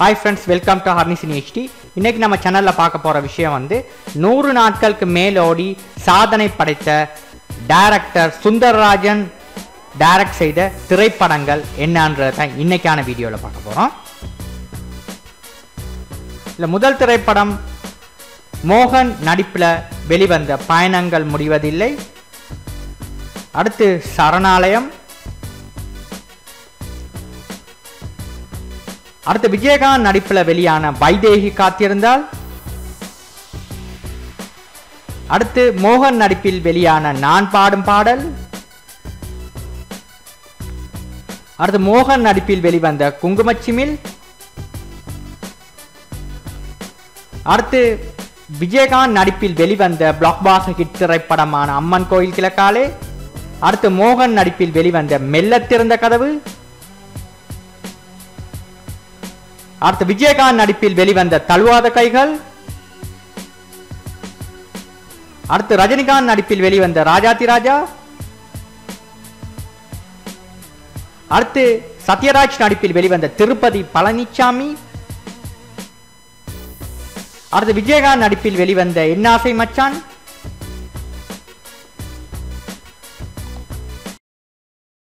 hi friends welcome to ஹர்னிசின் HD இன்னைக்கு நம்ம சேனலில் பார்க்க போகிற விஷயம் வந்து நூறு நாட்களுக்கு மேலோடி சாதனை படைத்த டைரக்டர் சுந்தரராஜன் டைரக்ட் செய்த திரைப்படங்கள் என்னன்றதை தான் இன்னைக்கான வீடியோவில் பார்க்க போகிறோம் இல்லை முதல் திரைப்படம் மோகன் நடிப்பில் வெளிவந்த பயணங்கள் முடிவதில்லை அடுத்து சரணாலயம் அடுத்து விஜயகாந்த் நடிப்பில் வெளியான வைதேகி காத்திருந்தால் அடுத்து மோகன் நடிப்பில் வெளியான நான் பாடும் பாடல் அடுத்து மோகன் நடிப்பில் வெளிவந்த குங்குமச்சிமில் அடுத்து விஜயகாந்த் நடிப்பில் வெளிவந்த பிளாக்பாஸ்டர் ஹிட் திரைப்படமான அம்மன் கோயில் கிழக்காலே அடுத்து மோகன் நடிப்பில் வெளிவந்த மெல்ல திறந்த கதவு அடுத்து விஜயகாந்த் நடிப்பில் வெளிவந்த தழுவாத கைகள் அடுத்து ரஜினிகாந்த் நடிப்பில் வெளிவந்த ராஜாதி ராஜா அடுத்து சத்யராஜ் நடிப்பில் வெளிவந்த திருப்பதி பழனிசாமி அடுத்து விஜயகாந்த் நடிப்பில் வெளிவந்த என்னாசை மச்சான்